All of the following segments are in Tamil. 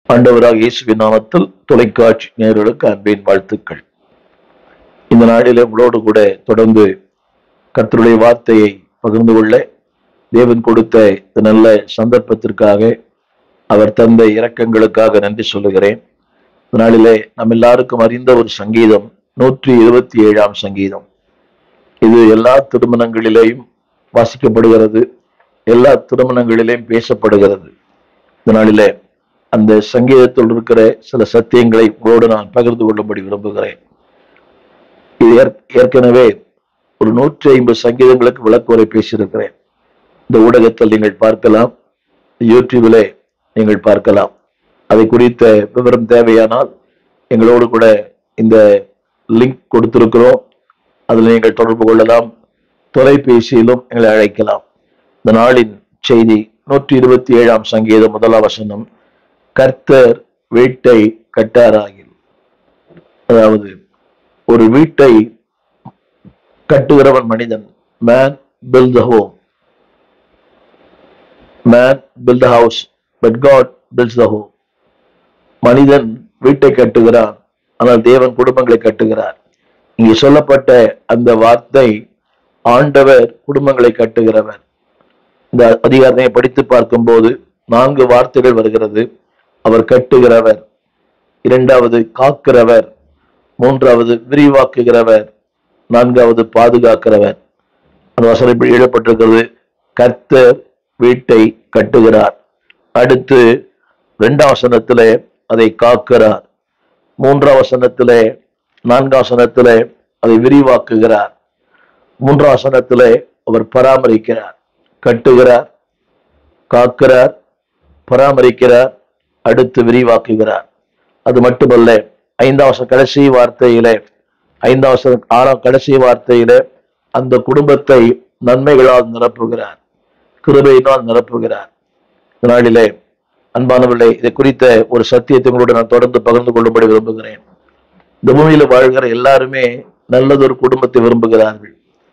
ஆண்டவராக இயேசுவின் நாமத்தில் தொலைக்காட்சி நேயர்களுக்கு அன்பின் வாழ்த்துக்கள் இந்த நாளிலே உங்களோடு கூட தொடர்ந்து கர்த்தருடைய வார்த்தையை பகிர்ந்து கொள்ள தேவன் கொடுத்த இந்த நல்ல சந்தர்ப்பத்திற்காக அவர் தந்த இரக்கங்களுக்காக நன்றி சொல்லுகிறேன் இந்த நாளிலே நம்ம எல்லாருக்கும் அறிந்த ஒரு சங்கீதம் நூற்றி இருபத்தி ஏழாம் சங்கீதம் இது எல்லா திருமணங்களிலேயும் வாசிக்கப்படுகிறது எல்லா திருமணங்களிலேயும் பேசப்படுகிறது இந்த நாளிலே அந்த சங்கீதத்தில் இருக்கிற சில சத்தியங்களை உங்களோடு நான் பகிர்ந்து கொள்ளும்படி விரும்புகிறேன் இது ஏற்- ஏற்கனவே ஒரு நூற்றி ஐம்பது சங்கீதங்களுக்கு விளக்குவரை பேசியிருக்கிறேன் இந்த ஊடகத்தில் நீங்கள் பார்க்கலாம் யூடியூபிலே நீங்கள் பார்க்கலாம் அதை குறித்த விவரம் தேவையானால் எங்களோடு கூட இந்த லிங்க் கொடுத்திருக்கிறோம் அதில் நீங்கள் தொடர்பு கொள்ளலாம் தொலைபேசியிலும் எங்களை அழைக்கலாம் இந்த நாளின் செய்தி நூற்றி இருபத்தி ஏழாம் சங்கீதம் முதலாம் வசனம் கர்த்தர் வீட்டை கட்டாராகில் அதாவது ஒரு வீட்டை கட்டுகிறவன் மனிதன் man build the home man build the house but God builds the home மனிதன் வீட்டை கட்டுகிறான் ஆனால் தேவன் குடும்பங்களை கட்டுகிறார் இங்கே சொல்லப்பட்ட அந்த வார்த்தை ஆண்டவர் குடும்பங்களை கட்டுகிறவர் இந்த அதிகாரத்தை படித்து பார்க்கும்போது நான்கு வார்த்தைகள் வருகிறது அவர் கட்டுகிறவர் இரண்டாவது காக்கிறவர் மூன்றாவது விரிவாக்குகிறவர் நான்காவது பாதுகாக்கிறவர் அந்த வசனம் இப்படி எழுதப்பட்டிருக்கிறது கர்த்தர் வீட்டை கட்டுகிறார் அடுத்து இரண்டாம் வசனத்திலே அதை காக்கிறார் மூன்றாம் வசனத்திலே நான்காம் வசனத்திலே அதை விரிவாக்குகிறார் மூன்றாம் வசனத்திலே அவர் பராமரிக்கிறார் கட்டுகிறார் காக்கிறார் பராமரிக்கிறார் அடுத்து விரிவாக்குகிறார் அது மட்டுமல்ல ஐந்தாம் வசனம் கடைசி வார்த்தையிலே ஐந்தாம் வசனம் ஆறாம் கடைசி வார்த்தையிலே அந்த குடும்பத்தை நன்மைகளால் நிரப்புகிறார் கிருபையினால் நிரப்புகிறார் இந்த நாளிலே அன்பானவர்களே இதை குறித்த ஒரு சத்தியத்தை உங்களோடு நான் தொடர்ந்து பகிர்ந்து கொள்ளும்படி விரும்புகிறேன் இந்த பூமியில வாழ்கிற எல்லாருமே நல்லதொரு குடும்பத்தை விரும்புகிறார்கள்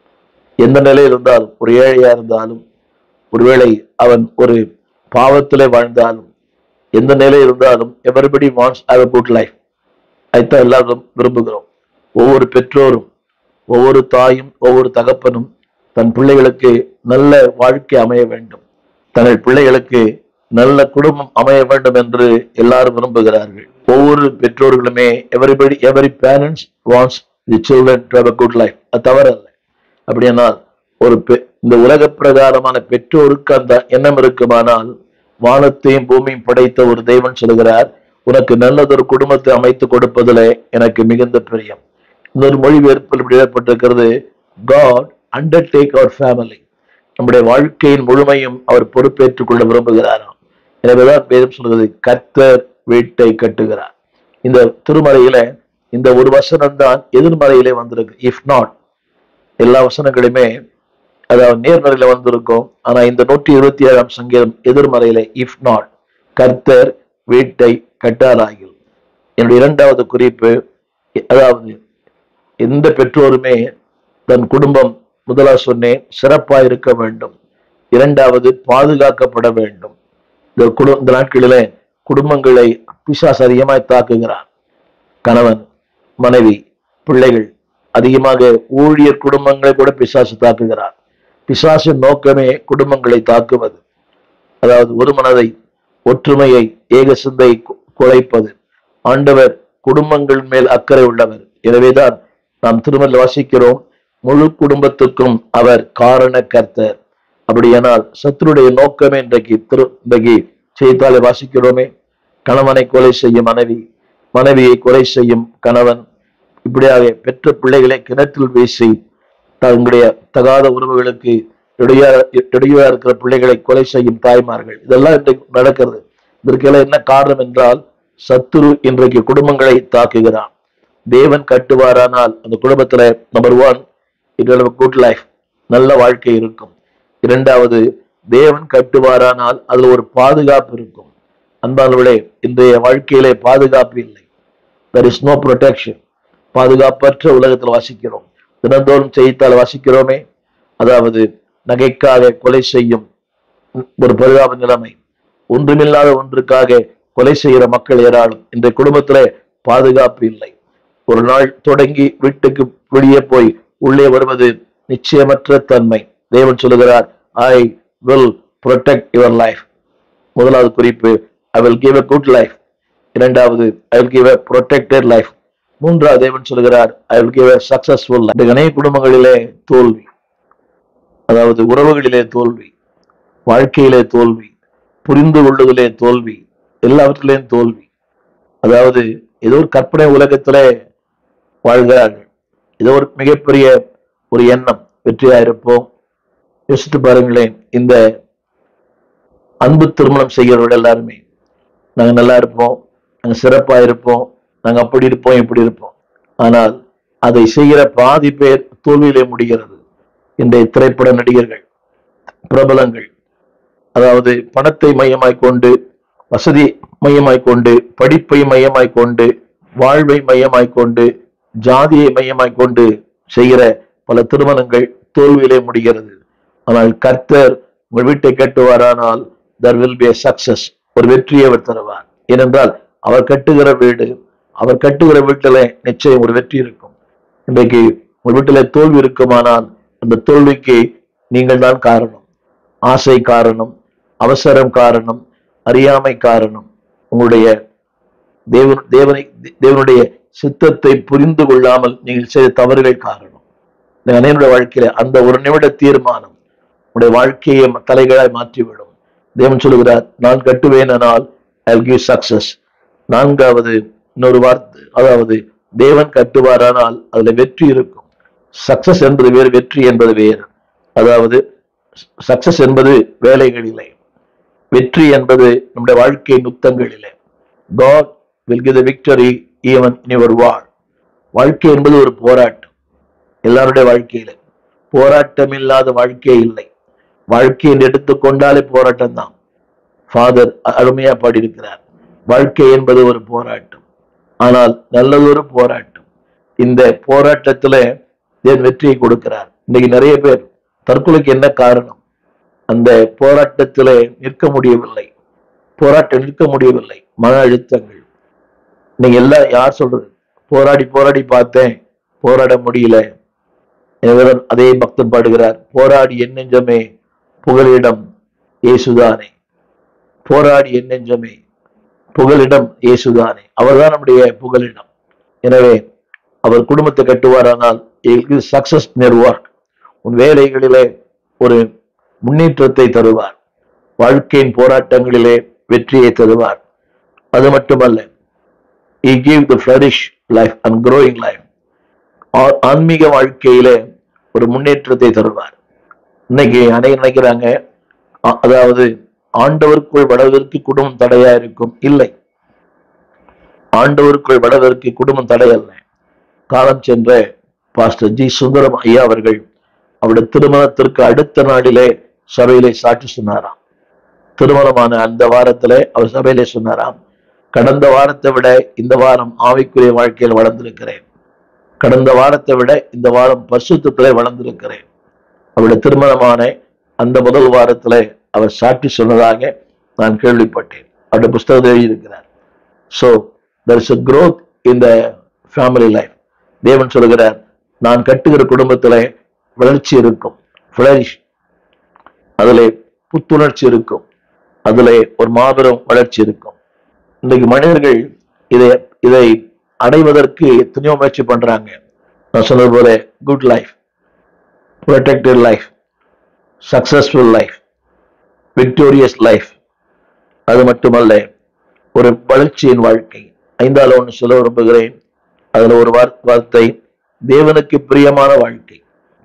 எந்த நிலையில் இருந்தாலும் ஒரு ஏழையா இருந்தாலும் ஒருவேளை அவன் ஒரு பாவத்திலே வாழ்ந்தாலும் எந்த நிலையில் இருந்தாலும் everybody wants have a good life அதைத்தான் எல்லாரும் விரும்புகிறோம் ஒவ்வொரு பெற்றோரும் ஒவ்வொரு தாயும் ஒவ்வொரு தகப்பனும் தன் பிள்ளைகளுக்கு நல்ல வாழ்க்கை அமைய வேண்டும் தங்கள் பிள்ளைகளுக்கு நல்ல குடும்பம் அமைய வேண்டும் என்று எல்லாரும் விரும்புகிறார்கள் ஒவ்வொரு பெற்றோர்களுமே everybody every parents wants the children to have a good life அது தவறல்ல அப்படியானால் ஒரு பெ- இந்த உலக பிரகாரமான பெற்றோருக்கு அந்த எண்ணம் இருக்குமானால் வானத்தையும் பூமியும் படைத்த ஒரு தெய்வன் சொல்கிறார் உனக்கு நல்லதொரு குடும்பத்தை அமைத்து கொடுப்பதிலே எனக்கு மிகுந்த பிரியம் இன்னொரு மொழிபெயர்ப்பில் இப்படி ஏற்பட்டிருக்கிறது காட் அண்டர்டேக் அவர் ஃபேமிலி நம்முடைய வாழ்க்கையின் முழுமையும் அவர் பொறுப்பேற்றுக் கொள்ள விரும்புகிறாராம் எனவேதான் வேதம் சொல்கிறது கர்த்தர் வீட்டை கட்டுகிறார் இந்த திருமறையில இந்த ஒரு வசனம் தான் எதிர்மறையிலே வந்திருக்கு இஃப் நாட் எல்லா வசனங்களுமே அதாவது நேர்மறையில வந்திருக்கும் ஆனா இந்த நூற்றி இருபத்தி ஏழாம் சங்கீதம் எதிர்மறையில இஃப் நாட் கர்த்தர் வீட்டை கட்டாராகில் என்னுடைய இரண்டாவது குறிப்பு அதாவது எந்த பெற்றோருமே தன் குடும்பம் முதலாக சொன்னேன் சிறப்பா இருக்க வேண்டும் இரண்டாவது பாதுகாக்கப்பட வேண்டும் இந்த குடு இந்த நாட்களிலே குடும்பங்களை பிசாசு அதிகமாய் தாக்குகிறான் கணவன் மனைவி பிள்ளைகள் அதிகமாக ஊழியர் குடும்பங்களை கூட பிசாசு தாக்குகிறார் பிசாசின் நோக்கமே குடும்பங்களை தாக்குவது அதாவது ஒரு மனதை ஒற்றுமையை ஏக சிந்தை கு- குலைப்பது ஆண்டவர் குடும்பங்கள் மேல் அக்கறை உள்ளவர் எனவேதான் நாம் திருமணம் வாசிக்கிறோம் முழு குடும்பத்துக்கும் அவர் காரண கர்த்தர் அப்படியானால் சத்துருடைய நோக்கமே இன்றைக்கு திரு இன்றைக்கு செய்தித்தாளை வாசிக்கிறோமே கணவனை கொலை செய்யும் மனைவி மனைவியை கொலை செய்யும் கணவன் இப்படியாக பெற்ற பிள்ளைகளை கிணற்றில் வீசி தங்களுடைய தகாத உறவுகளுக்கு இடையா இடையூறா இருக்கிற பிள்ளைகளை கொலை செய்யும் தாய்மார்கள் இதெல்லாம் இன்றைக்கு நடக்கிறது இதற்கெல்லாம் என்ன காரணம் என்றால் சத்துரு இன்றைக்கு குடும்பங்களை தாக்குகிறான் தேவன் கட்டுவாரானால் அந்த குடும்பத்துல number one it good life நல்ல வாழ்க்கை இருக்கும் இரண்டாவது தேவன் கட்டுவாரானால் அதுல ஒரு பாதுகாப்பு இருக்கும் அன்பானவர்களே இன்றைய வாழ்க்கையிலே பாதுகாப்பு இல்லை there is no protection பாதுகாப்பற்ற உலகத்தில் வாசிக்கிறோம் தினந்தோறும் செய்தித்தாள் வாசிக்கிறோமே அதாவது நகைக்காக கொலை செய்யும் ஒரு பரிதாப நிலைமை ஒன்றுமில்லாத ஒன்றுக்காக கொலை செய்கிற மக்கள் ஏராளம் இந்த குடும்பத்திலே பாதுகாப்பு இல்லை ஒரு நாள் தொடங்கி வீட்டுக்கு வெளியே போய் உள்ளே வருவது நிச்சயமற்ற தன்மை தேவன் சொல்லுகிறார் I will protect your life முதலாவது குறிப்பு I will give a good life இரண்டாவது I will give a protected life மூன்றாவது தேவன் சொல்லுகிறார் I will give a successful life இந்த அநேக குடும்பங்களிலே தோல்வி அதாவது உறவுகளிலே தோல்வி வாழ்க்கையிலே தோல்வி புரிந்து கொள்ளுதலே தோல்வி எல்லாவற்றிலேயும் தோல்வி அதாவது ஏதோ ஒரு கற்பனை உலகத்திலே வாழ்கிறார்கள் ஏதோ ஒரு மிகப்பெரிய ஒரு எண்ணம் வெற்றியா இருப்போம் யோசித்து பாருங்களேன் இந்த அன்பு திருமணம் செய்கிறவர்கள் எல்லாருமே நாங்க நல்லா இருப்போம் நாங்க சிறப்பா இருப்போம் நாங்க அப்படி இருப்போம் இப்படி இருப்போம் ஆனால் அதை செய்கிற பாதி பேர் தோல்வியிலே முடிகிறது இன்றைய திரைப்பட நடிகர்கள் பிரபலங்கள் அதாவது பணத்தை மையமாய் கொண்டு வசதி மையமாய் கொண்டு படிப்பை மையமாய் கொண்டு வாழ்வை மையமாய் கொண்டு ஜாதியை மையமாய் கொண்டு செய்கிற பல திருமணங்கள் தோல்வியிலே முடிகிறது ஆனால் கர்த்தர் உங்கள் வீட்டை கட்டுவாரானால் there will be a success ஒரு வெற்றியை அவர் தருவார் ஏனென்றால் அவர் கட்டுகிற வீடு அவர் கட்டுகிற வீட்டில நிச்சயம் ஒரு வெற்றி இருக்கும் இன்றைக்கு உங்கள் வீட்டில தோல்வி இருக்குமானால் அந்த தோல்விக்கு நீங்கள் தான் காரணம் ஆசை காரணம் அவசரம் காரணம் அறியாமை காரணம் உங்களுடைய தேவன் தேவனை தேவனுடைய சித்தத்தை புரிந்து கொள்ளாமல் நீங்கள் செய்த தவறுகள் காரணம் இந்த அனைவருடைய வாழ்க்கையில அந்த ஒரு நிமிட தீர்மானம் உங்களுடைய வாழ்க்கையை தலைகளாய் மாற்றிவிடும் தேவன் சொல்லுகிறார் நான் கட்டுவேனால் ஐ கிவ் சக்சஸ் நான்காவது இன்னொரு வார்த்தை அதாவது தேவன் கட்டுவாரானால் அதுல வெற்றி இருக்கும் சக்சஸ் என்பது வேறு வெற்றி என்பது வேறு அதாவது சக்சஸ் என்பது வேலைகளிலே வெற்றி என்பது நம்முடைய வாழ்க்கை நுத்தங்களிலே God will give the victory even in your war வாழ்க்கை என்பது ஒரு போராட்டம் எல்லாருடைய வாழ்க்கையில போராட்டம் இல்லாத வாழ்க்கையே இல்லை வாழ்க்கை என்று எடுத்துக்கொண்டாலே போராட்டம் தான் ஃபாதர் அருமையா பாடியிருக்கிறார் வாழ்க்கை என்பது ஒரு போராட்டம் ஆனால் நல்லது ஒரு போராட்டம் இந்த போராட்டத்துல தேவன் வெற்றியை கொடுக்கிறார் இன்னைக்கு நிறைய பேர் தற்கொலைக்கு என்ன காரணம் அந்த போராட்டத்திலே நிற்க முடியவில்லை போராட்டம் நிற்க முடியவில்லை மன அழுத்தங்கள் நீங்க எல்லாம் யார் சொல்றது போராடி போராடி பார்த்தேன் போராட முடியல எனவே அதே பக்தன் பாடுகிறார் போராடி என் நெஞ்சமே புகலிடம் இயேசுதானே போராடி என் நெஞ்சமே புகலிடம் இயேசுதானே அவர்தான் நம்முடைய புகலிடம் எனவே அவர் குடும்பத்தை கட்டுவாரானால் சக்சஸ் ஒர்க் உன் வேலைகளிலே ஒரு முன்னேற்றத்தை தருவார் வாழ்க்கையின் போராட்டங்களிலே வெற்றியை தருவார் அது மட்டுமல்ல he give the flourish life and growing life ஆ- ஆன்மீக வாழ்க்கையிலே ஒரு முன்னேற்றத்தை தருவார் இன்னைக்கு அனைவரும் நினைக்கிறாங்க அ- அதாவது ஆண்டவருக்குள் வளர்வதற்கு குடும்பம் தடையா இருக்கும் இல்லை ஆண்டவருக்குள் வளர்வதற்கு குடும்பம் தடையல்ல காலம் சென்ற பாஸ்டர் ஜி சுந்தரம் ஐயா அவர்கள் அவருடைய திருமணத்திற்கு அடுத்த நாளிலே சபையிலே சாட்சி சொன்னாராம் திருமணமான அந்த வாரத்திலே அவர் சபையிலே சொன்னாராம் கடந்த வாரத்தை விட இந்த வாரம் ஆவிக்குரிய வாழ்க்கையில் வளர்ந்திருக்கிறேன் கடந்த வாரத்தை விட இந்த வாரம் பரிசுத்தத்திலே வளர்ந்திருக்கிறேன் அவருடைய திருமணமான அந்த முதல் வாரத்திலே அவர் சாட்சி சொன்னதாக நான் கேள்விப்பட்டேன் அவருடைய புஸ்தகத்தில் எழுதியிருக்கிறார் so there is a growth in the family life தேவன் சொல்லுகிறார் நான் கட்டுகிற குடும்பத்திலே வளர்ச்சி இருக்கும் flourish அதிலே புத்துணர்ச்சி இருக்கும் அதிலே ஒரு மாபெரும் வளர்ச்சி இருக்கும் இன்றைக்கு மனிதர்கள் இதை இதை அடைவதற்கு எத்தனையோ முயற்சி பண்றாங்க நான் சொன்னது போல good life protected life successful life victorious life அது மட்டுமல்ல ஒரு வளர்ச்சியின் வாழ்க்கை ஐந்தால ஒன்று சொல்ல விரும்புகிறேன் அதுல ஒரு வார்- வார்த்தை தேவனுக்கு பிரியமான வாழ்க்கை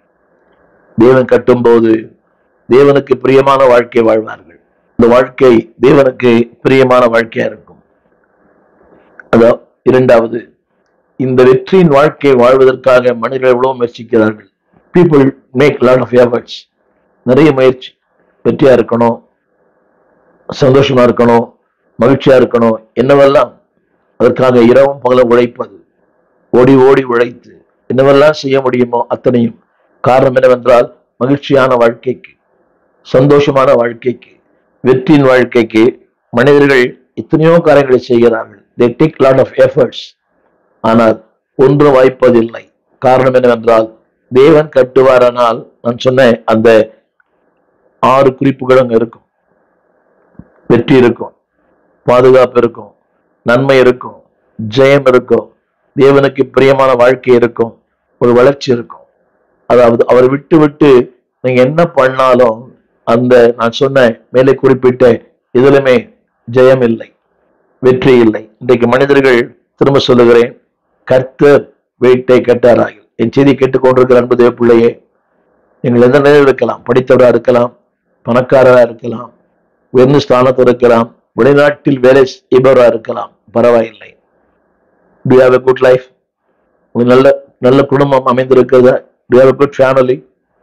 தேவன் கட்டும்போது தேவனுக்கு பிரியமான வாழ்க்கை வாழ்வார்கள் இந்த வாழ்க்கை தேவனுக்கு பிரியமான வாழ்க்கையா இருக்கும் அதோ இரண்டாவது இந்த வெற்றியின் வாழ்க்கையை வாழ்வதற்காக மனிதர்கள் எவ்வளவு முயற்சிக்கிறார்கள் people make lot of efforts நிறைய முயற்சி வெற்றியா இருக்கணும் சந்தோஷமா இருக்கணும் மகிழ்ச்சியா இருக்கணும் என்னவெல்லாம் அதற்காக இரவும் பகலும் உழைப்பது ஓடி ஓடி உழைத்து என்னவெல்லாம் செய்ய முடியுமோ அத்தனையும் காரணம் என்னவென்றால் மகிழ்ச்சியான வாழ்க்கைக்கு சந்தோஷமான வாழ்க்கைக்கு வெற்றியின் வாழ்க்கைக்கு மனிதர்கள் எத்தனையோ காரியங்களை செய்கிறார்கள் they take lot of efforts ஆனால் ஒன்று வாய்ப்பதில்லை காரணம் என்னவென்றால் தேவன் கட்டுவாரானால் நான் சொன்ன அந்த ஆறு குறிப்புகள் அங்க இருக்கும் வெற்றி இருக்கும் பாதுகாப்பு இருக்கும் நன்மை இருக்கும் ஜெயம் இருக்கும் தேவனுக்கு பிரியமான வாழ்க்கை இருக்கும் ஒரு வளர்ச்சி இருக்கும் அதாவது அவர் விட்டு விட்டு நீங்க என்ன பண்ணாலும் அந்த நான் சொன்ன மேலே குறிப்பிட்ட எதிலுமே ஜெயம் இல்லை வெற்றி இல்லை இன்றைக்கு மனிதர்கள் திரும்ப சொல்லுகிறேன் கர்த்தர் வீட்டை கட்டாராயில் என் செய்தி கேட்டுக்கொண்டிருக்கிற அன்பு தேவ பிள்ளையே நீங்கள் எந்த நிலையில் இருக்கலாம் படித்தவரா இருக்கலாம் பணக்காரரா இருக்கலாம் உயர்ந்த ஸ்தானத்தில் இருக்கலாம் வெளிநாட்டில் வேலை செய்பவரா இருக்கலாம் பரவாயில்லை to have a good life ஒரு நல்ல நல்ல குடும்பம் அமைந்திருக்கிறதா to have a good family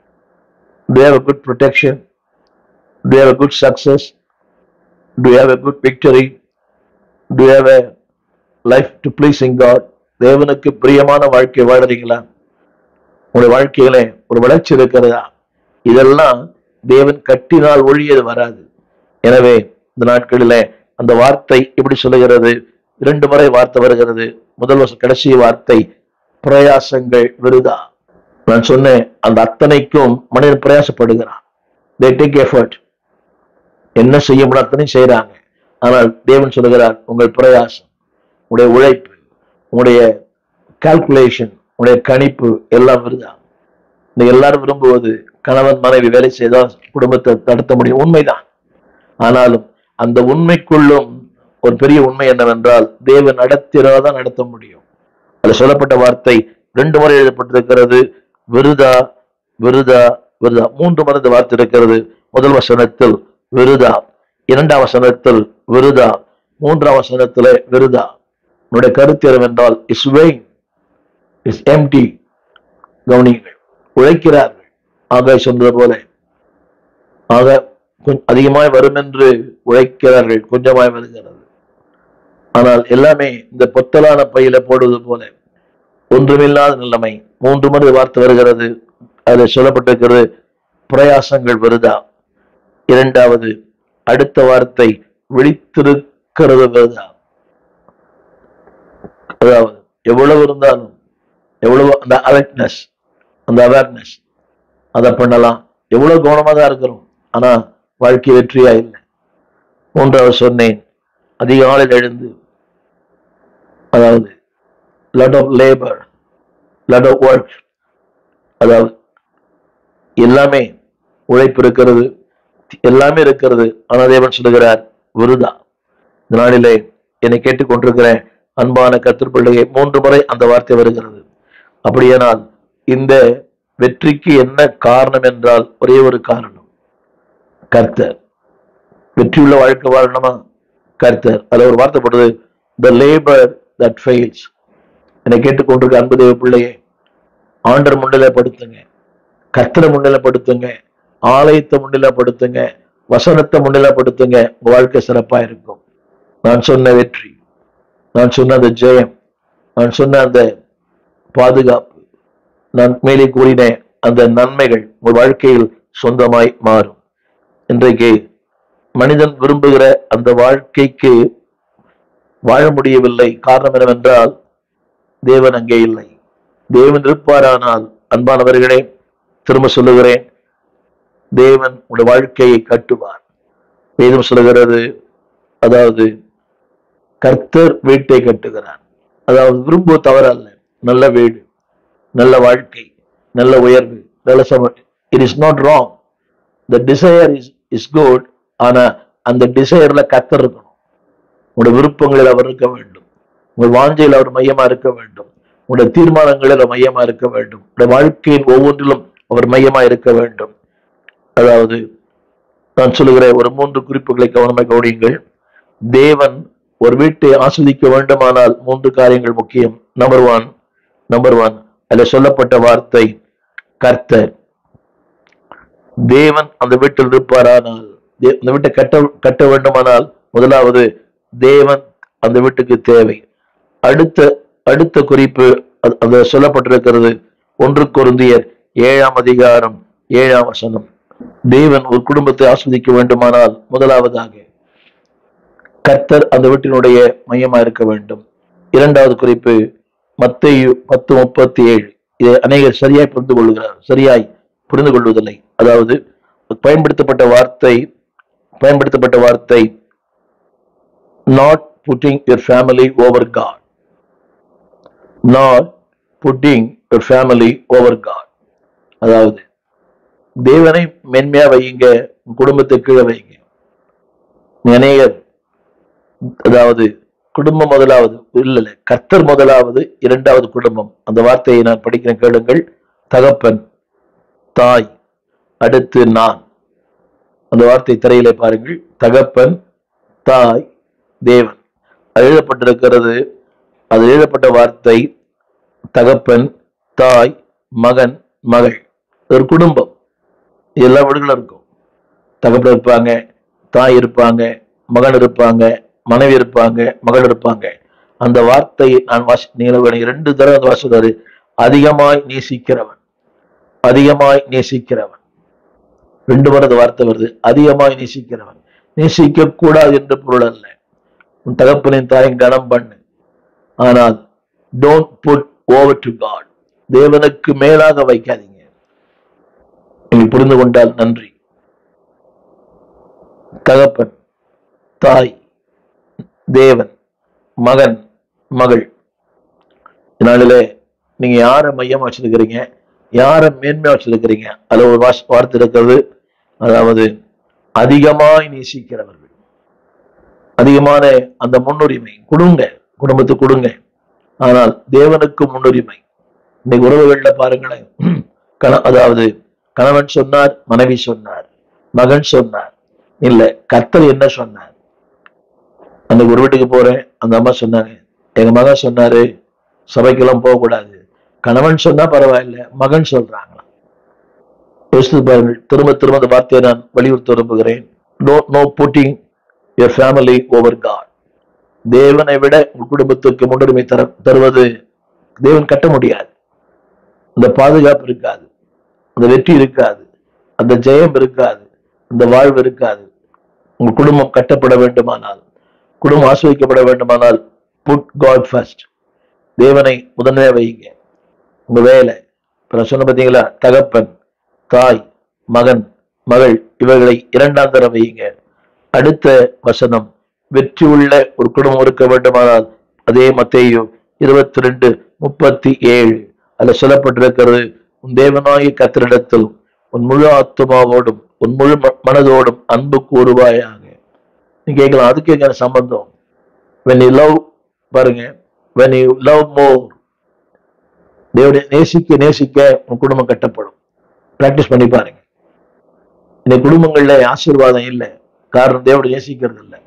to have a good protection to have a good success to have a good victory to have a life to pleasing God தேவனுக்கு பிரியமான வாழ்க்கை வாழறீங்களா உங்களுடைய வாழ்க்கையில ஒரு வளர்ச்சி இருக்கிறதா இதெல்லாம் தேவன் கட்டினால் ஒழியது வராது எனவே இந்த நாட்களிலே அந்த வார்த்தை இப்படி சொல்லுகிறது இரண்டு முறை வார்த்தை வருகிறது முதல் வருஷம் கடைசி வார்த்தை பிரயாசங்கள் விருதா நான் சொன்னேன் அந்த அத்தனைக்கும் மனிதன் பிரயாசப்படுகிறான் they take effort என்ன செய்ய முடியும் அத்தனையும் செய்யறாங்க ஆனால் தேவன் சொல்லுகிறார் உங்கள் பிரயாசம் உங்களுடைய உழைப்பு உங்களுடைய கால்குலேஷன் உங்களுடைய கணிப்பு எல்லாம் விருதா நீங்க எல்லாரும் விரும்புவது கணவன் மனைவி வேலை செய்தால் குடும்பத்தை நடத்த முடியும் உண்மைதான் ஆனாலும் அந்த உண்மைக்குள்ளும் ஒரு பெரிய உண்மை என்னவென்றால் தேவன் நடத்தினாதான் நடத்த முடியும் அது சொல்லப்பட்ட வார்த்தை ரெண்டு முறை எழுதப்பட்டிருக்கிறது விருதா விருதா விருதா மூன்று முறை இந்த வார்த்தை இருக்கிறது முதல் வசனத்தில் விருதா இரண்டாம் வசனத்தில் விருதா மூன்றாம் வசனத்திலே விருதா உன்னுடைய கருத்து என்னவென்றால் இஸ் வெயின் இஸ் எம்டி கவனியுங்கள் உழைக்கிறார்கள் ஆக சொன்னது போல ஆக கொஞ்ச- அதிகமாய் வரும் என்று உழைக்கிறார்கள் கொஞ்சமாய் வருகிறது ஆனால் எல்லாமே இந்த பொத்தலான பையில போடுவது போல ஒன்றுமில்லாத நிலைமை மூன்று முறை வார்த்தை வருகிறது அதில் சொல்லப்பட்டிருக்கிறது பிரயாசங்கள் வருதா இரண்டாவது அடுத்த வார்த்தை விழித்திருக்கிறது வருதா அதாவது எவ்வளவு இருந்தாலும் எவ்வளவு அந்த அலர்ட்னஸ் அந்த அவேர்னஸ் அதை பண்ணலாம் எவ்வளவு கவனமா தான் இருக்கிறோம் ஆனா வாழ்க்கை வெற்றியா இல்லை மூன்றாவது சொன்னேன் அதிகாலையில் எழுந்து அதாவது lot of labour lot of work அதாவது எல்லாமே உழைப்பு இருக்கிறது எல்லாமே இருக்கிறது ஆனால் தேவன் சொல்லுகிறார் விருதா இந்த நாளிலே என்னை கேட்டுக்கொண்டிருக்கிறேன் அன்பான கர்த்தர் பிள்ளையை மூன்று முறை அந்த வார்த்தை வருகிறது அப்படியானால் இந்த வெற்றிக்கு என்ன காரணம் என்றால் ஒரே ஒரு காரணம் கர்த்தர் வெற்றியுள்ள வாழ்க்கை வாழணுமா கர்த்தர் அதுல ஒரு வார்த்தை போடுது த லேபர் தட் ஃபெயில்ஸ் என்னை கேட்டுக்கொண்டிருக்க அன்பு தேவ பிள்ளையே ஆண்டர் முன்னிலைப்படுத்துங்க கர்த்தரை முன்னிலைப்படுத்துங்க ஆலயத்தை முன்னிலைப்படுத்துங்க வசனத்தை முன்னிலைப்படுத்துங்க உங்க வாழ்க்கை சிறப்பா இருக்கும் நான் சொன்ன வெற்றி நான் சொன்ன அந்த ஜெயம் நான் சொன்ன அந்த பாதுகாப்பு நான் மேலே கூறின அந்த நன்மைகள் உங்கள் வாழ்க்கையில் சொந்தமாய் மாறும் இன்றைக்கு மனிதன் விரும்புகிற அந்த வாழ்க்கைக்கு வாழ முடியவில்லை காரணம் என்னவென்றால் தேவன் அங்கே இல்லை தேவன் இருப்பாரானால் அன்பானவர்களே திரும்ப சொல்லுகிறேன் தேவன் உடைய வாழ்க்கையை கட்டுவார் வேதம் சொல்லுகிறது அதாவது கர்த்தர் வீட்டை கட்டுகிறார் அதாவது விரும்புவது தவறல்ல நல்ல வீடு நல்ல வாழ்க்கை நல்ல உயர்வு நல்ல சம it is not wrong the desire is is good ஆனா அந்த டிசையர்ல கர்த்தர் இருக்கணும் உங்களுடைய விருப்பங்களில் அவர் இருக்க வேண்டும் உங்கள் வாஞ்சையில் அவர் மையமா இருக்க வேண்டும் உங்களுடைய தீர்மானங்களில் அவர் மையமா இருக்க வேண்டும் உங்களுடைய வாழ்க்கையின் ஒவ்வொன்றிலும் அவர் மையமா இருக்க வேண்டும் அதாவது நான் சொல்லுகிற ஒரு மூன்று குறிப்புகளை கவனமாக கவனியுங்கள் தேவன் ஒரு வீட்டை ஆஸ்வதிக்க வேண்டுமானால் மூன்று காரியங்கள் முக்கியம் நம்பர் ஒன் நம்பர் ஒன் அதில் சொல்லப்பட்ட வார்த்தை கர்த்தர் தேவன் அந்த வீட்டில் இருப்பாரானால் தே- அந்த வீட்டை கட்ட கட்ட வேண்டுமானால் முதலாவது தேவன் அந்த வீட்டுக்கு தேவை அடுத்த அடுத்த குறிப்பு அது- அது சொல்லப்பட்டிருக்கிறது ஒன்று கொருந்தியர் ஏழாம் அதிகாரம் ஏழாம் வசனம் தேவன் ஒரு குடும்பத்தை ஆஸ்வதிக்க வேண்டுமானால் முதலாவதாக கர்த்தர் அந்த வீட்டினுடைய மையமா இருக்க வேண்டும் இரண்டாவது குறிப்பு மத்தேயு பத்து முப்பத்தி ஏழு இதை அநேகர் சரியாய் புரிந்து கொள்கிறார் சரியாய் புரிந்து கொள்வதில்லை அதாவது பயன்படுத்தப்பட்ட வார்த்தை பயன்படுத்தப்பட்ட வார்த்தை not putting your family over God not putting your family over God அதாவது தேவனை மென்மையா வையுங்க உங்க குடும்பத்தை கீழே வைங்க அநேகர் அதாவது குடும்பம் முதலாவது இல்ல இல்ல கர்த்தர் முதலாவது இரண்டாவது குடும்பம் அந்த வார்த்தையை நான் படிக்கிறேன் கேளுங்கள் தகப்பன் தாய் அடுத்து நான் அந்த வார்த்தை திரையிலே பாருங்கள் தகப்பன் தாய் தேவன் அது எழுதப்பட்டிருக்கிறது அது எழுதப்பட்ட வார்த்தை தகப்பன் தாய் மகன் மகள் ஒரு குடும்பம் எல்லா வீடுகளும் இருக்கும் தகப்பன் இருப்பாங்க தாய் இருப்பாங்க மகன் இருப்பாங்க மனைவி இருப்பாங்க மகள் இருப்பாங்க அந்த வார்த்தையை நான் வாசி நீங்கள் ரெண்டு தடவை அந்த வாசித்தாரு அதிகமாய் நேசிக்கிறவன் அதிகமாய் நேசிக்கிறவன் ரெண்டு முறை அந்த வார்த்தை வருது அதிகமாய் நேசிக்கிறவன் நேசிக்க கூடாது என்று பொருள் அல்ல உன் தகப்பனின் தாயின் கனம் பண்ணு ஆனால் don't put over to God தேவனுக்கு மேலாக வைக்காதீங்க நீங்கள் புரிந்து கொண்டால் நன்றி தகப்பன் தாய் தேவன் மகன் மகள் இதனாலே நீங்க யாரை மையமா வச்சிருக்கிறீங்க யாரை மேன்மையா வச்சிருக்கிறீங்க அதுல ஒரு வாஸ் வார்த்தை இருக்கிறது அதாவது அதிகமாய் நேசிக்கிறவர்கள் அதிகமான அந்த முன்னுரிமை கொடுங்க குடும்பத்துக்கு கொடுங்க ஆனால் தேவனுக்கு முன்னுரிமை இன்னைக்கு உறவுகள்ல பாருங்களேன் கண அதாவது கணவன் சொன்னார் மனைவி சொன்னார் மகன் சொன்னார் இல்ல கர்த்தர் என்ன சொன்னார் அன்னைக்கு ஒரு வீட்டுக்கு போறேன் அந்த அம்மா சொன்னாங்க எங்க மகன் சொன்னாரு சபைக்கெல்லாம் போகக்கூடாது கணவன் சொன்னா பரவாயில்ல மகன் சொல்றாங்களாம் யோசித்து பாருங்கள் திரும்ப திரும்ப அந்த வார்த்தையை நான் வலியுறுத்த விரும்புகிறேன் no no putting your family over God தேவனை விட உங்கள் குடும்பத்துக்கு முன்னுரிமை தர தருவது தேவன் கட்ட முடியாது அந்த பாதுகாப்பு இருக்காது அந்த வெற்றி இருக்காது அந்த ஜெயம் இருக்காது அந்த வாழ்வு இருக்காது உங்க குடும்பம் கட்டப்பட வேண்டுமானால் குடும்பம் ஆசிரியக்கப்பட வேண்டுமானால் புட் காட் ஃபர்ஸ்ட் தேவனை முதன்மையா வைங்க உங்க வேலை இப்ப நான் சொன்ன பார்த்தீங்களா தகப்பன் தாய் மகன் மகள் இவர்களை இரண்டாம் தரம் வையுங்க அடுத்த வசனம் வெற்றி உள்ள ஒரு குடும்பம் இருக்க வேண்டுமானால் அதே மத்தேயு இருபத்தி ரெண்டு முப்பத்தி ஏழு அதுல சொல்லப்பட்டிருக்கிறது உன் தேவனாகிய கத்திரிடத்தில் உன் முழு ஆத்மாவோடும் உன் முழு ம- மனதோடும் அன்பு கூறுவாயாக நீ கேட்கலாம் அதுக்கு எங்க சம்பந்தம் when you love பாருங்க when you love more தேவனை நேசிக்க நேசிக்க உன் குடும்பம் கட்டப்படும் பிராக்டிஸ் பண்ணி பாருங்க இந்த குடும்பங்கள்ல ஆசீர்வாதம் இல்லை காரணம் தேவனை நேசிக்கிறது இல்லை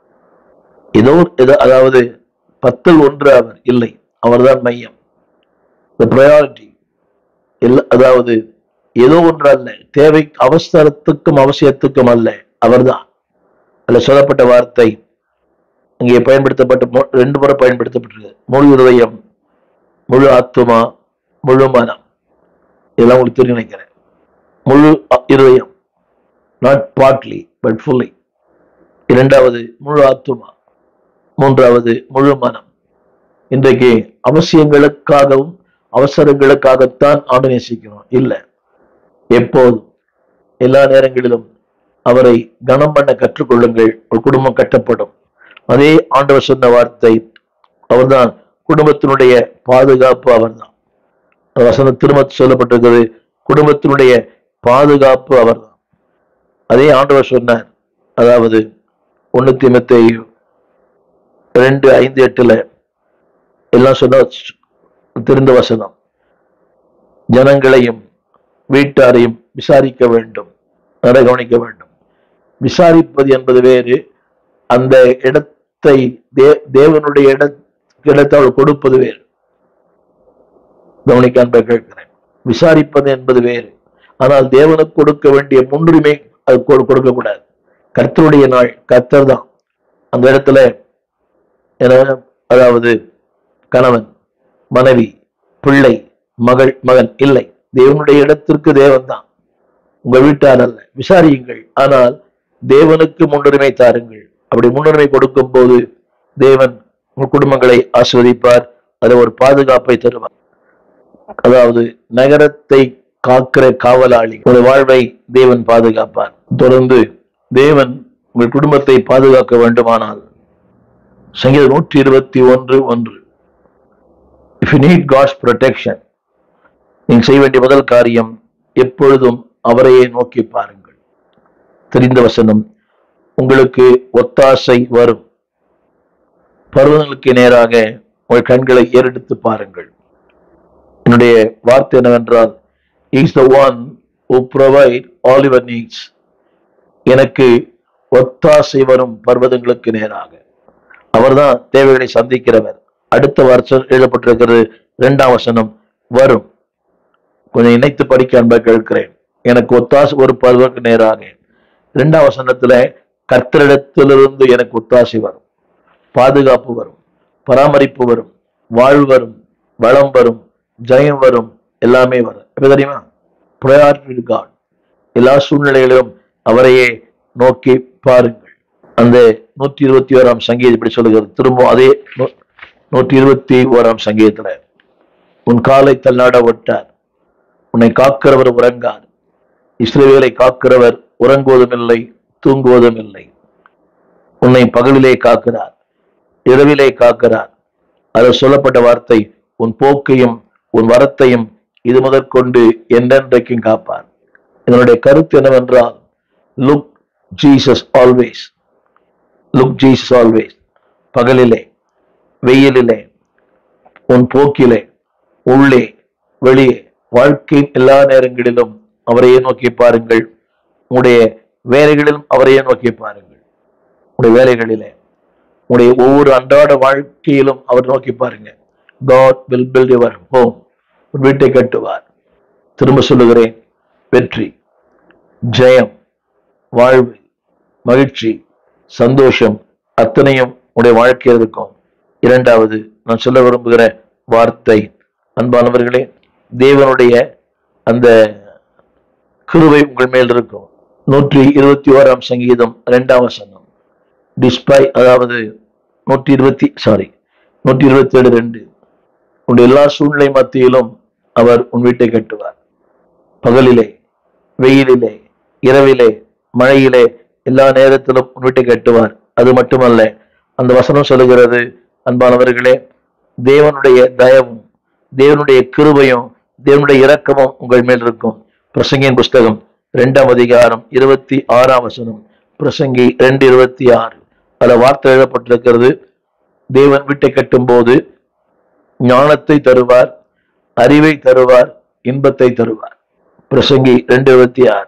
ஏதோ ஏதோ அதாவது பத்தில் ஒன்று அவர் இல்லை அவர்தான் மையம் the priority இல்ல அதாவது ஏதோ ஒன்று அல்ல தேவை அவசரத்துக்கும் அவசியத்துக்கும் அல்ல அவர்தான் அதுல சொல்லப்பட்ட வார்த்தை இங்கே பயன்படுத்தப்பட்ட மு- ரெண்டு முறை பயன்படுத்தப்பட்டிருக்கு முழு இதயம் முழு ஆத்துமா முழு மனம் இதெல்லாம் உங்களுக்கு தெரியும் நினைக்கிறேன் முழு அ- இருதயம் நாட் பார்ட்லி பட் ஃபுல்லி இரண்டாவது முழு ஆத்துமா மூன்றாவது முழு மனம் இன்றைக்கு அவசியங்களுக்காகவும் அவசரங்களுக்காகத்தான் ஆண்டு நேசிக்கிறோம் இல்லை எப்போதும் எல்லா நேரங்களிலும் அவரை கனம் பண்ண கற்றுக்கொள்ளுங்கள் ஒரு குடும்பம் கட்டப்படும் அதே ஆண்டவர் சொன்ன வார்த்தை அவர்தான் குடும்பத்தினுடைய பாதுகாப்பு அவர்தான் அந்த வசனம் திரும்ப சொல்லப்பட்டிருக்கிறது குடும்பத்தினுடைய பாதுகாப்பு அவர்தான் அதே ஆண்டவர் சொன்னார் அதாவது ஒண்ணு தீமத்தேயு ரெண்டு ஐந்து எட்டுல எல்லாம் சொன்ன தெரிந்த வசனம் ஜனங்களையும் வீட்டாரையும் விசாரிக்க வேண்டும் நட கவனிக்க வேண்டும் விசாரிப்பது என்பது வேறு அந்த இடத்தை தே- தேவனுடைய இட இடத்தை அவள் கொடுப்பது வேறு கவனிக்கான் கேட்கிறேன் விசாரிப்பது என்பது வேறு ஆனால் தேவனுக்கு கொடுக்க வேண்டிய முன்னுரிமை அது கொடுக்க கூடாது கர்த்தருடைய நாள் கர்த்தர் தான் அந்த இடத்துல என அதாவது கணவன் மனைவி பிள்ளை மகள் மகன் இல்லை தேவனுடைய இடத்திற்கு தேவன் தான் உங்கள் வீட்டார் அல்ல விசாரியுங்கள் ஆனால் தேவனுக்கு முன்னுரிமை தாருங்கள் அப்படி முன்னுரிமை கொடுக்கும் போது தேவன் உங்கள் குடும்பங்களை ஆஸ்வதிப்பார் அது ஒரு பாதுகாப்பை தருவார் அதாவது நகரத்தை காக்கிற காவலாளி ஒரு வாழ்வை தேவன் பாதுகாப்பார் தொடர்ந்து தேவன் உங்கள் குடும்பத்தை பாதுகாக்க வேண்டுமானால் சங்கீதம் நூற்றி இருபத்தி ஒன்று ஒன்று if you need God's protection நீங்கள் செய்ய வேண்டிய முதல் காரியம் எப்பொழுதும் அவரையே நோக்கி பாருங்கள் தெரிந்த வசனம் உங்களுக்கு ஒத்தாசை வரும் பருவங்களுக்கு நேராக உங்கள் கண்களை ஏறெடுத்து பாருங்கள் என்னுடைய வார்த்தை என்னவென்றால் is the one who provide all your needs எனக்கு ஒத்தாசை வரும் பர்வதங்களுக்கு நேராக அவர்தான் தேவைகளை சந்திக்கிறவர் அடுத்த வருஷம் எழுதப்பட்டிருக்கிறது இரண்டாம் வசனம் வரும் கொஞ்சம் இணைத்து படிக்க அன்பை கேட்கிறேன் எனக்கு ஒத்தாசை ஒரு பருவக்கு நேராக இரண்டாம் வசனத்துல கர்த்தரிடத்திலிருந்து எனக்கு ஒத்தாசை வரும் பாதுகாப்பு வரும் பராமரிப்பு வரும் வாழ்வு வரும் வளம் வரும் ஜெயம் வரும் எல்லாமே வரும் எப்ப தெரியுமா ப்ரையாரிட்டி காட் எல்லா சூழ்நிலைகளிலும் அவரையே நோக்கி பாருங்கள் அந்த நூற்றி இருபத்தி ஓராம் சங்கீதம் இப்படி சொல்லுகிறது திரும்ப அதே நூ- நூற்றி இருபத்தி ஓராம் சங்கீதத்துல உன் காலை தள்ளாட விட்டார் உன்னை காக்கிறவர் உறங்கார் இஸ்ரவேலை காக்கிறவர் உறங்குவதும் இல்லை தூங்குவதும் இல்லை உன்னை பகலிலே காக்கிறார் இரவிலே காக்கிறார் அதில் சொல்லப்பட்ட வார்த்தை உன் போக்கையும் உன் வரத்தையும் இது முதற்கொண்டு என்றென்றைக்கும் காப்பார் இதனுடைய கருத்து என்னவென்றால் look Jesus always look Jesus always பகலிலே வெயிலிலே உன் போக்கிலே உள்ளே வெளியே வாழ்க்கையின் எல்லா நேரங்களிலும் அவரையே நோக்கி பாருங்கள் உங்களுடைய வேலைகளிலும் அவரையே நோக்கி பாருங்கள் உங்களுடைய வேலைகளிலே உங்களுடைய ஒவ்வொரு அன்றாட வாழ்க்கையிலும் அவர் நோக்கி பாருங்க God will build your home உன் வீட்டை கட்டுவார் திரும்ப சொல்லுகிறேன் வெற்றி ஜெயம் வாழ்வு மகிழ்ச்சி சந்தோஷம் அத்தனையும் உடைய வாழ்க்கையில் இருக்கும் இரண்டாவது நான் சொல்ல விரும்புகிற வார்த்தை அன்பானவர்களே தேவனுடைய அந்த கிருபை உங்கள் மேல் இருக்கும் நூற்றி இருபத்தி ஓராம் சங்கீதம் இரண்டாம் வசனம் டிஸ்பை அதாவது நூற்றி இருபத்தி சாரி நூற்றி இருபத்தி ஏழு ரெண்டு உன்னுடைய எல்லா சூழ்நிலை மத்தியிலும் அவர் உன் வீட்டை கட்டுவார் பகலிலே வெயிலிலே இரவிலே மழையிலே எல்லா நேரத்திலும் உன் வீட்டை கட்டுவார் அது மட்டுமல்ல அந்த வசனம் சொல்லுகிறது அன்பானவர்களே தேவனுடைய தயவும் தேவனுடைய கிருபையும் தேவனுடைய இரக்கமும் உங்கள் மேல் இருக்கும் பிரசங்கியின் புஸ்தகம் இரண்டாம் அதிகாரம் இருபத்தி ஆறாம் வசனம் பிரசங்கி ரெண்டு இருபத்தி ஆறு பல வார்த்தை எழுதப்பட்டிருக்கிறது தேவன் வீட்டை கட்டும் போது ஞானத்தை தருவார் அறிவை தருவார் இன்பத்தை தருவார் பிரசங்கி ரெண்டு இருபத்தி ஆறு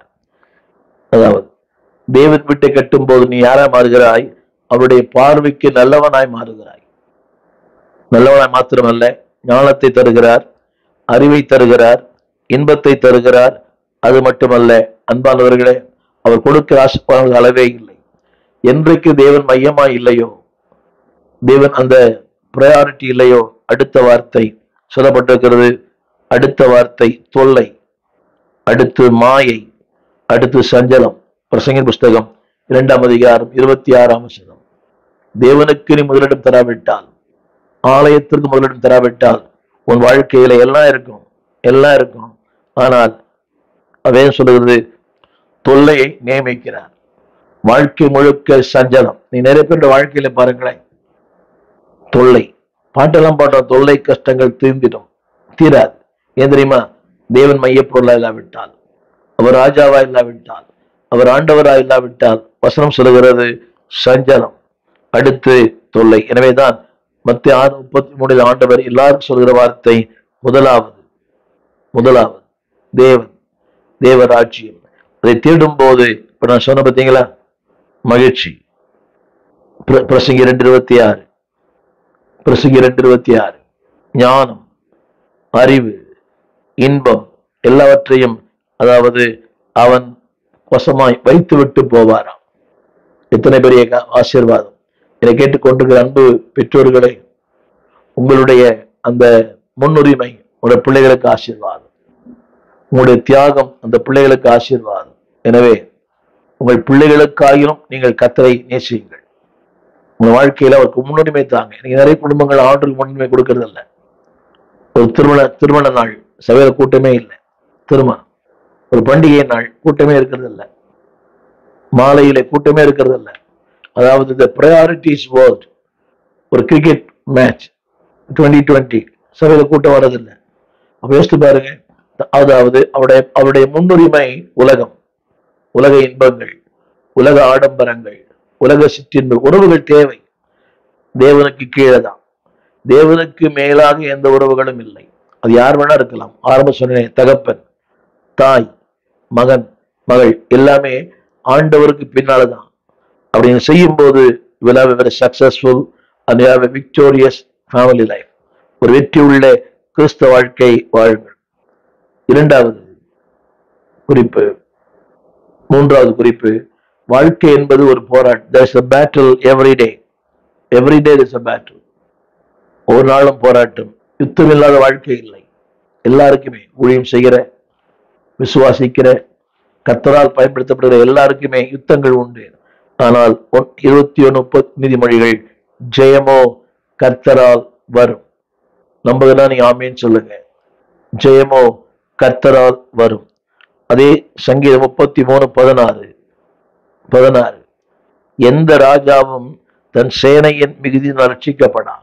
அதாவது தேவன் வீட்டை கட்டும் போது நீ யாரா மாறுகிறாய் அவருடைய பார்வைக்கு நல்லவனாய் மாறுகிறாய் நல்லவனாய் மாத்திரமல்ல ஞானத்தை தருகிறார் அறிவை தருகிறார் இன்பத்தை தருகிறார் அது மட்டுமல்ல அன்பானவர்களே அவர் கொடுக்கிற ஆசீர்வாதங்கள் அளவே இல்லை என்றைக்கு தேவன் மையமாய் இல்லையோ தேவன் அந்த ப்ரையாரிட்டி இல்லையோ அடுத்த வார்த்தை சொல்லப்பட்டிருக்கிறது அடுத்த வார்த்தை தொல்லை அடுத்து மாயை அடுத்து சஞ்சலம் பிரசங்கின் புஸ்தகம் இரண்டாம் அதிகாரம் இருபத்தி ஆறாம் வசனம் தேவனுக்கு நீ முதலிடம் தராவிட்டால் ஆலயத்திற்கு முதலிடம் தராவிட்டால் உன் வாழ்க்கையில எல்லாம் இருக்கும் எல்லாம் இருக்கும் ஆனால் அவன் சொல்லுகிறது தொல்லையை நியமிக்கிறார் வாழ்க்கை முழுக்க சஞ்சலம் நீ நிறைய பேருடைய வாழ்க்கையில பாருங்களேன் தொல்லை பாட்டெல்லாம் பாடுறோம் தொல்லை கஷ்டங்கள் தீர்ந்திடும் தீராது ஏன் தெரியுமா தேவன் மையப்பொருளா இல்லாவிட்டால் அவர் ராஜாவா இல்லாவிட்டால் அவர் ஆண்டவரா இல்லாவிட்டால் வசனம் சொல்லுகிறது சஞ்சலம் அடுத்து தொல்லை எனவேதான் மத்திய ஆறு முப்பத்தி மூணில் ஆண்டவர் எல்லாரும் சொல்கிற வார்த்தை முதலாவது முதலாவது தேவன் தேவராட்சியம் அதை தேடும் போது இப்ப நான் சொன்ன பார்த்தீங்களா மகிழ்ச்சி பிர- பிரசங்கி ரெண்டு இருபத்தி ஆறு பிரசங்கி ரெண்டு இருபத்தி ஆறு ஞானம் அறிவு இன்பம் எல்லாவற்றையும் அதாவது அவன் வசமாய் வைத்து விட்டு போவாராம் எத்தனை பெரிய க- ஆசீர்வாதம் இதை கேட்டுக்கொண்டிருக்கிற அன்பு பெற்றோர்களே உங்களுடைய அந்த முன்னுரிமை உங்களுடைய பிள்ளைகளுக்கு ஆசீர்வாதம் உங்களுடைய தியாகம் அந்த பிள்ளைகளுக்கு ஆசீர்வாதம் எனவே உங்கள் பிள்ளைகளுக்காயினும் நீங்கள் கத்தரை நேசியுங்கள் உங்க வாழ்க்கையில அவருக்கு முன்னுரிமை தாங்க நீங்க நிறைய குடும்பங்கள் ஆண்டுக்கு முன்னுரிமை கொடுக்கறது இல்ல ஒரு திருமண திருமண நாள் சபையில கூட்டமே இல்லை திருமணம் ஒரு பண்டிகை நாள் கூட்டமே இருக்கிறது இல்ல மாலையில கூட்டமே இருக்கிறது இல்ல அதாவது இந்த ப்ரையாரிட்டிஸ் வேர்ல்ட் ஒரு கிரிக்கெட் மேட்ச் டுவெண்ட்டி டுவெண்ட்டி சபையில கூட்டம் வர்றதில்லை அப்ப யோசித்து பாருங்க அதாவது அவருடைய அவருடைய முன்னுரிமை உலகம் உலக இன்பங்கள் உலக ஆடம்பரங்கள் உலக சிற்றின்ப உறவுகள் தேவை தேவனுக்கு கீழே தான் தேவனுக்கு மேலாக எந்த உறவுகளும் இல்லை அது யார் வேணா இருக்கலாம் ஆரம்ப சொன்னேன் தகப்பன் தாய் மகன் மகள் எல்லாமே ஆண்டவருக்கு பின்னால்தான் அப்படின்னு செய்யும் போது will have a very successful and you have a victorious family life ஒரு வெற்றி உள்ள கிறிஸ்தவ வாழ்க்கை வாழுங்கள் இரண்டாவது குறிப்பு மூன்றாவது குறிப்பு வாழ்க்கை என்பது ஒரு போராட்டம் there is a battle every day every day there is a battle ஒரு நாளும் போராட்டம் யுத்தம் இல்லாத வாழ்க்கை இல்லை எல்லாருக்குமே ஊழியம் செய்கிற விசுவாசிக்கிற கத்தரால் பயன்படுத்தப்படுகிற எல்லாருக்குமே யுத்தங்கள் உண்டு ஆனால் ஒன்- இருபத்தி ஒன்று முப்பது நீதிமொழிகள் ஜெயமோ கர்த்தரால் வரும் நம்புகிறதா நீங்க ஆமேன்னு சொல்லுங்க ஜெயமோ கர்த்தரால் வரும் அதே சங்கீதம் முப்பத்தி மூணு பதினாறு பதினாறு எந்த ராஜாவும் தன் சேனையின் மிகுதியினால் ரட்சிக்கப்படான்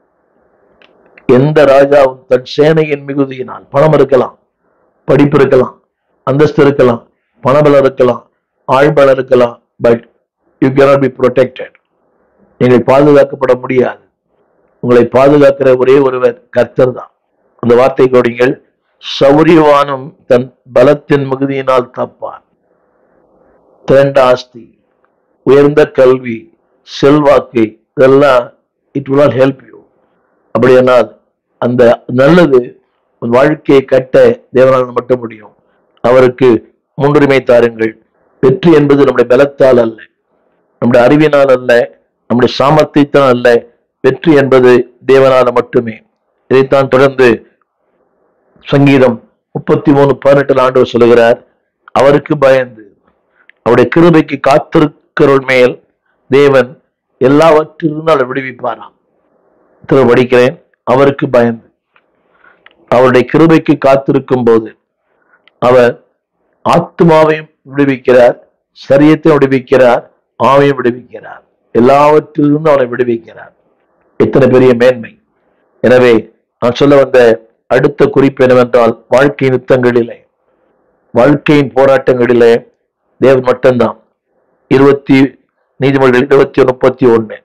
எந்த ராஜாவும் தன் சேனையின் மிகுதியினால் பணம் இருக்கலாம் படிப்பு இருக்கலாம் அந்தஸ்து இருக்கலாம் பணபலம் இருக்கலாம் ஆழ்பலம் இருக்கலாம் but you cannot be protected நீங்கள் பாதுகாக்கப்பட முடியாது உங்களை பாதுகாக்கிற ஒரே ஒருவர் கர்த்தர் தான் அந்த வார்த்தை கோடிங்கள் சௌரியவானும் தன் பலத்தின் மிகுதியினால் தப்பான் திரண்ட ஆஸ்தி உயர்ந்த கல்வி செல்வாக்கு இதெல்லாம் it will not help you அப்படியானால் அந்த நல்லது உன் வாழ்க்கையை கட்ட தேவனால் மட்டும் முடியும் அவருக்கு முன்னுரிமை தாருங்கள் வெற்றி என்பது நம்முடைய பலத்தால் அல்ல நம்முடைய அறிவினால் அல்ல நம்முடைய சாமர்த்தியத்தால் அல்ல வெற்றி என்பது தேவனால மட்டுமே இதைத்தான் தொடர்ந்து சங்கீதம் முப்பத்தி மூணு பதினெட்டில் ஆண்டவர் சொல்லுகிறார் அவருக்கு பயந்து அவருடைய கிருபைக்கு காத்திருக்கிறவள் மேல் தேவன் எல்லாவற்றிலிருந்து அவரை விடுவிப்பாராம் திரு படிக்கிறேன் அவருக்கு பயந்து அவருடைய கிருபைக்கு காத்திருக்கும் போது அவர் ஆத்மாவையும் விடுவிக்கிறார் சரியத்தையும் விடுவிக்கிறார் ஆவையும் விடுவிக்கிறார் எல்லாவற்றிலிருந்து அவனை விடுவிக்கிறார் எத்தனை பெரிய மேன்மை எனவே நான் சொல்ல வந்த அடுத்த குறிப்பு என்னவென்றால் வாழ்க்கை யுத்தங்களிலே வாழ்க்கையின் போராட்டங்களிலே தேவன் மட்டும்தான் இருபத்தி நீதிமொழிகள் இருபத்தி முப்பத்தி ஒண்ணு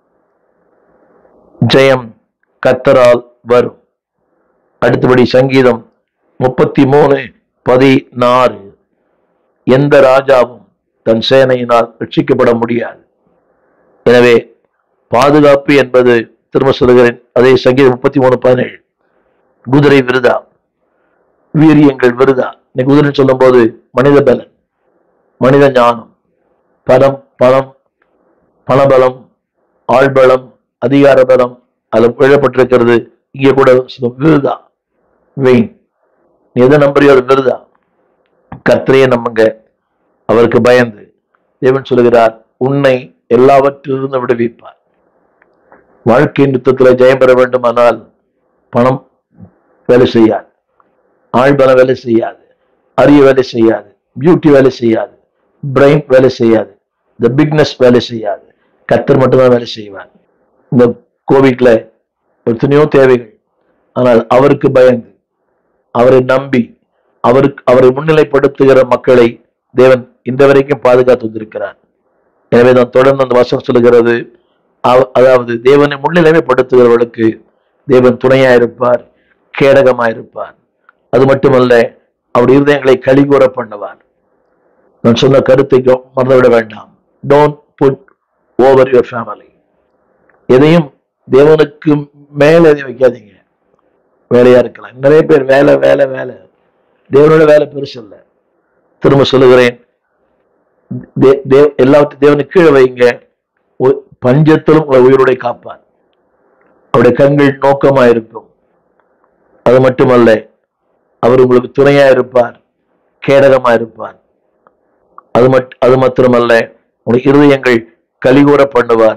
ஜெயம் கத்தரால் வரும் அடுத்தபடி சங்கீதம் முப்பத்தி மூணு பதினாறு எந்த ராஜாவும் தன் சேனையினால் ரட்சிக்கப்பட முடியாது எனவே பாதுகாப்பு என்பது திரும்ப சொல்லுகிறேன் அதே சங்கீதம் முப்பத்தி மூணு பதினேழு குதிரை விருதா வீரியங்கள் விருதா இன்னைக்கு குதிரை சொல்லும் போது மனித பலன் மனித ஞானம் பணம் பணம் பணபலம் ஆள்பலம் அதிகார பலம் அதில் எழுதப்பட்டிருக்கிறது இங்கே கூட சொல்லும் விருதா வெயின் நீ எதை நம்புறியோ அது விருதா கர்த்தரையே நம்புங்க அவருக்கு பயந்து தேவன் சொல்லுகிறார் உன்னை எல்லாவற்றிலிருந்து விடுவிப்பார் வாழ்க்கையின் யுத்தத்தில் ஜெயம் பெற வேண்டுமானால் பணம் வேலை செய்யாது ஆழ்பலம் வேலை செய்யாது அறிய வேலை செய்யாது பியூட்டி வேலை செய்யாது பிரெயின் வேலை செய்யாது இந்த பிக்னஸ் வேலை செய்யாது கத்தர் மட்டும்தான் வேலை செய்வார் இந்த கோவிட்ல எத்தனையோ தேவைகள் ஆனால் அவருக்கு பயந்து அவரை நம்பி அவருக்கு அவரை முன்னிலைப்படுத்துகிற மக்களை தேவன் இந்த வரைக்கும் பாதுகாத்து வந்திருக்கிறார் எனவே தான் தொடர்ந்து அந்த வசனம் சொல்லுகிறது அவ- அதாவது தேவனை முன்னிலைமைப்படுத்துகிறவர்களுக்கு தேவன் துணையாயிருப்பார் கேடகமாயிருப்பார் அது மட்டுமல்ல அவருடைய இருதயங்களை கழிகூற பண்ணுவார் நான் சொன்ன கருத்தை கவ- மறந்துவிட வேண்டாம் don't put over your family எதையும் தேவனுக்கு மேல எதையும் வைக்காதீங்க வேலையா இருக்கலாம் நிறைய பேர் வேலை வேலை வேலை தேவனோட வேலை பெருசு இல்லை திரும்ப சொல்லுகிறேன் தே- தே- எல்லாவற்றையும் தேவனுக்கு கீழே வைங்க உ- பஞ்சத்திலும் உங்களை உயிரோட காப்பார் அவருடைய கண்கள் நோக்கமா இருக்கும் அது மட்டுமல்ல அவர் உங்களுக்கு துணையா இருப்பார் கேடகமா இருப்பார் அது மட் அது மாத்திரமல்ல உங்களுடைய இருதயங்கள் கலிகூற பண்ணுவார்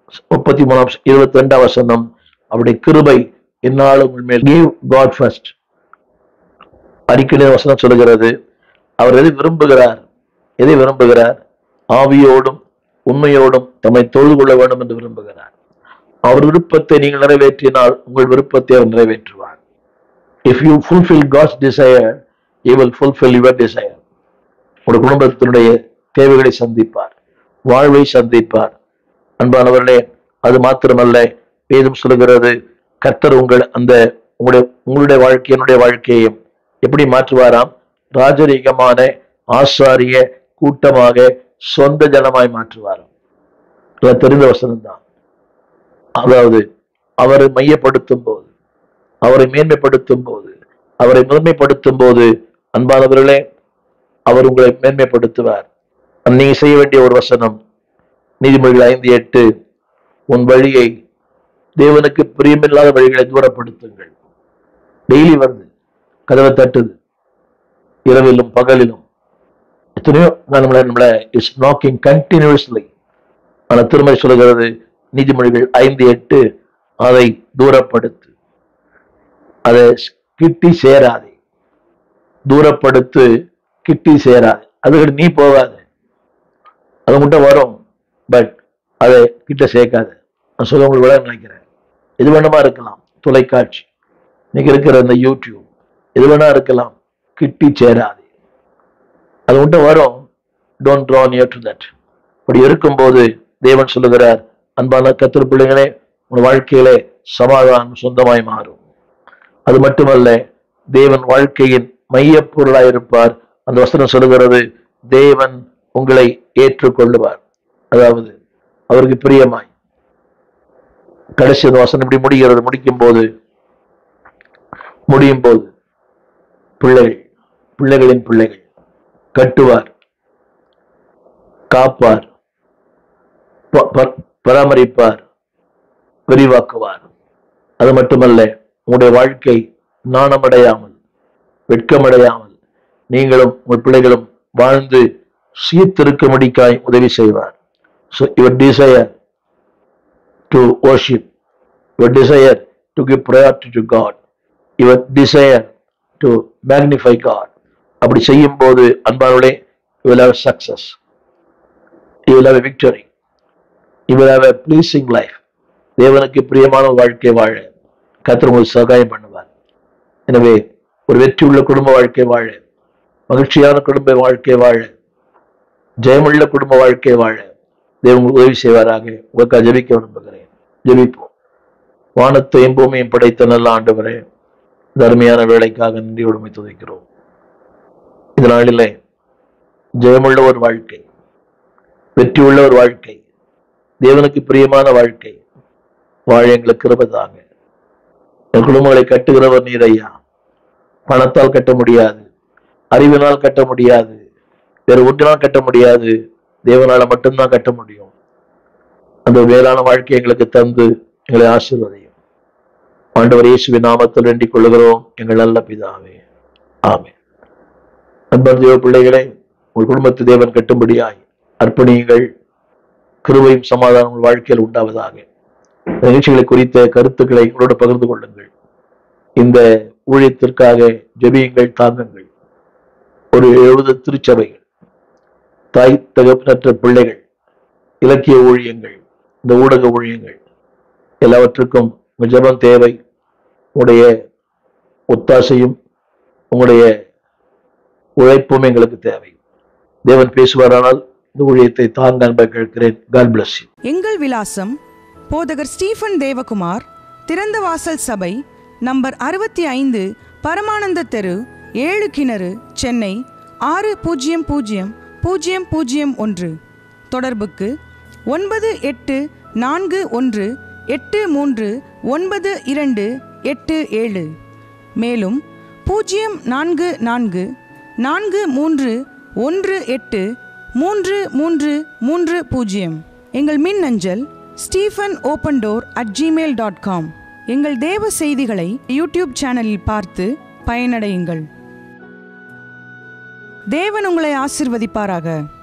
முப்பத்தி மூணாம் இருபத்தி ரெண்டாம் வசனம் அவருடைய கிருபை என்னாலும் உங்கள் மேல் கிவ் காட் ஃபர்ஸ்ட் அடிக்கடி வசனம் சொல்லுகிறது அவர் எதை விரும்புகிறார் எதை விரும்புகிறார் ஆவியோடும் உண்மையோடும் தம்மை தொழுது கொள்ள வேண்டும் என்று விரும்புகிறார் அவர் விருப்பத்தை நீங்கள் நிறைவேற்றினால் உங்கள் விருப்பத்தை அவர் நிறைவேற்றுவார் if you fulfil God's desire you will fulfil your desire உங்கள் குடும்பத்தினுடைய தேவைகளை சந்திப்பார் வாழ்வை சந்திப்பார் அன்பானவர்களே அது மாத்திரமல்ல வேதம் சொல்லுகிறது கர்த்தர் உங்கள் அந்த உங்களுடைய உங்களுடைய வாழ்க்கை என்னுடைய வாழ்க்கையையும் எப்படி மாற்றுவாராம் ராஜரீகமான ஆசாரிய கூட்டமாக சொந்த ஜனமாய் மாற்றுவாராம் இதெல்லாம் தெரிந்த வசனம் தான் அதாவது அவரை மையப்படுத்தும் போது அவரை மேன்மைப்படுத்தும் போது அவரை முதன்மைப்படுத்தும் போது அன்பானவர்களே அவர் உங்களை மேன்மைப்படுத்துவார் நீங்க செய்ய வேண்டிய ஒரு வசனம் நீதிமொழிகள் ஐந்து எட்டு உன் வழியை தேவனுக்கு பிரியமில்லாத வழிகளை தூரப்படுத்துங்கள் டெய்லி வருது கதவை தட்டுது இரவிலும் பகலிலும் எத்தனையோ நம்மளை நம்மளை இஸ் நாக்கிங் கண்டினியூஸ்லி ஆனால் திருமணி சொல்லுகிறது நீதிமொழிகள் ஐந்து எட்டு அதை தூரப்படுத்து அதை கிட்டி சேராதே தூரப்படுத்து கிட்டி சேராது அதுக்கு நீ போகாத அது மட்டும் வரும் பட் அதை கிட்ட சேர்க்காத நான் சொல்ல உங்களுக்கு விட நினைக்கிறேன் எது வேணுமா இருக்கலாம் தொலைக்காட்சி இன்னைக்கு இருக்கிற அந்த யூடியூப் எது வேணா இருக்கலாம் கிட்டி சேராது அது மட்டும் வரும் don't draw near to that அப்படி இருக்கும்போது தேவன் சொல்லுகிறார் அன்பான கத்திர பிள்ளைகளே உன் வாழ்க்கையிலே சமாதானம் சொந்தமாய் மாறும் அது மட்டுமல்ல தேவன் வாழ்க்கையின் மையப் பொருளாய் இருப்பார் அந்த வசனம் சொல்லுகிறது தேவன் உங்களை ஏற்றுக்கொள்ளுவார் அதாவது அவருக்கு பிரியமாய் கடைசி அந்த வசனம் இப்படி முடிகிறது முடிக்கும் போது முடியும் போது பிள்ளைகள் பிள்ளைகளின் பிள்ளைகள் கட்டுவார் காப்பார் ப- ப- பராமரிப்பார் விரிவாக்குவார் அது மட்டுமல்ல உங்களுடைய வாழ்க்கை நாணமடையாமல் வெட்கமடையாமல் நீங்களும் உங்கள் பிள்ளைகளும் வாழ்ந்து சீர்திருக்கும்படிக்காய் உதவி செய்வார் so your desire to worship your desire to give priority to God your desire to magnify God அப்படி செய்யும் போது அன்பானவர்களே you will have a success you will have a victory you will have a pleasing life தேவனுக்கு பிரியமான ஒரு வாழ்க்கை வாழ கர்த்தர் உங்களுக்கு சகாயம் பண்ணுவார் எனவே ஒரு வெற்றியுள்ள குடும்ப வாழ்க்கை வாழ மகிழ்ச்சியான குடும்ப வாழ்க்கை வாழ ஜெயமுள்ள குடும்ப வாழ்க்கை வாழ தேவன் உங்களுக்கு உதவி செய்வாராக உங்களுக்கு ஜெபிக்க விரும்புகிறேன் ஜெபிப்போம் வானத்தையும் பூமியும் படைத்த நல்ல ஆண்டவரே இந்த அருமையான வேலைக்காக நன்றியோடு உம்மை துதிக்கிறோம் இந்த நாளிலே ஜெயமுள்ள ஒரு வாழ்க்கை வெற்றியுள்ள ஒரு வாழ்க்கை தேவனுக்கு பிரியமான வாழ்க்கை வாழ எங்களுக்கு கிருபதாங்க என் குடும்பங்களை கட்டுகிறவர் நீர் ஐயா பணத்தால் கட்ட முடியாது அறிவினால் கட்ட முடியாது வேறு ஒன்றினால் கட்ட முடியாது தேவனால மட்டும்தான் கட்ட முடியும் அந்த மேலான வாழ்க்கை எங்களுக்கு தந்து எங்களை ஆசீர்வதையும் ஆண்டவர் இயேசுவின் நாமத்தில் வேண்டிக் கொள்கிறோம் எங்கள் நல்ல பிதாவே ஆமென் அன்பர் தேவ பிள்ளைகளை உங்கள் குடும்பத்து தேவன் கட்டும்படியாய் அர்ப்பணியுங்கள் கிருபையும் சமாதானம் உங்கள் வாழ்க்கையில் உண்டாவதாக இந்த நிகழ்ச்சிகளை குறித்த கருத்துக்களை எங்களோடு பகிர்ந்து கொள்ளுங்கள் இந்த ஊழியத்திற்காக ஜெபியுங்கள் தாங்குங்கள் ஒரு எழுபது திருச்சபைகள் தாய் தகப்பனற்ற பிள்ளைகள் இலக்கிய ஊழியங்கள் இந்த ஊடக ஊழியங்கள் எல்லாவற்றுக்கும் உங்க ஜெபம் தேவை உங்களுடைய ஒத்தாசையும் உங்களுடைய உழைப்பும் எங்களுக்கு தேவை தேவன் பேசுவாரானால் இந்த ஊழியத்தை தாங்க அன்பை கேட்கிறேன் காட் bless you எங்கள் விலாசம் போதகர் ஸ்டீஃபன் தேவகுமார் திறந்த வாசல் சபை நம்பர் அறுபத்தி ஐந்து பரமானந்த தெரு ஏழு கிணறு சென்னை ஆறு பூஜ்ஜியம் பூஜ்ஜியம் பூஜ்ஜியம் பூஜ்ஜியம் ஒன்று தொடர்புக்கு ஒன்பது எட்டு நான்கு ஒன்று எட்டு மூன்று ஒன்பது இரண்டு எட்டு ஏழு மேலும் பூஜ்ஜியம் நான்கு நான்கு நான்கு மூன்று ஒன்று எட்டு மூன்று மூன்று மூன்று பூஜ்ஜியம் எங்கள் மின் அஞ்சல் Stephen open door at Gmail dot com எங்கள் தேவ செய்திகளை யூடியூப் சேனலில் பார்த்து பயனடையுங்கள் தேவன் உங்களை ஆசிர்வதிப்பாராக